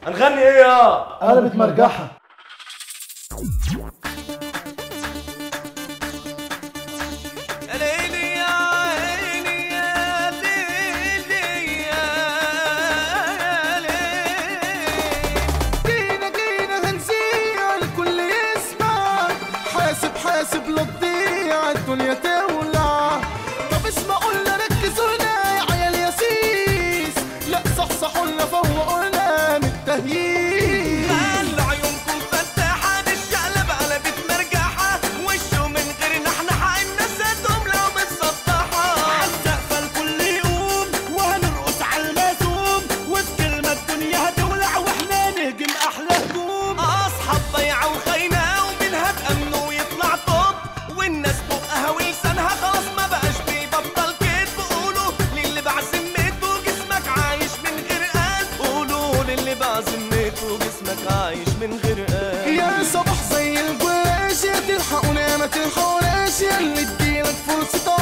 هنغني ايه يا قلبت مرجحة يا ليلي يا عيني يا ليلي يا ليلي جينا جينا هنسيع الكل يسمع حاسب حاسب لا تضيع الدنيا تولع طب اسمعوا لنا ركزوا لنا يا عيال يا سيس لا صحصحوا لنا فوقوا لنا من التهييس خلوا عيونكم فتاحة الشقلب قلبت مرجحة وشه من غير نحنحة الناس هتقوم لو متسطحة عالسقفة الكل يقوم وهنرقص على المسوم وفي كلمة الدنيا هتولع واحنا نهجم أحلى هجوم أصحاب ضيعة وخاينة ومنها تأمنوا ويطلع طب والناس بقها ولسانها خلاص ما بقاش بيبطل كدب قولوا للي بعزمته جسمك عايش من غير قلب قولوا للي بعزمته جسمك عايش من غير قلب يا صباح زي الجلاش يا تلحقونا يا ما تلحقوناش يا اللي تجيلك فرصة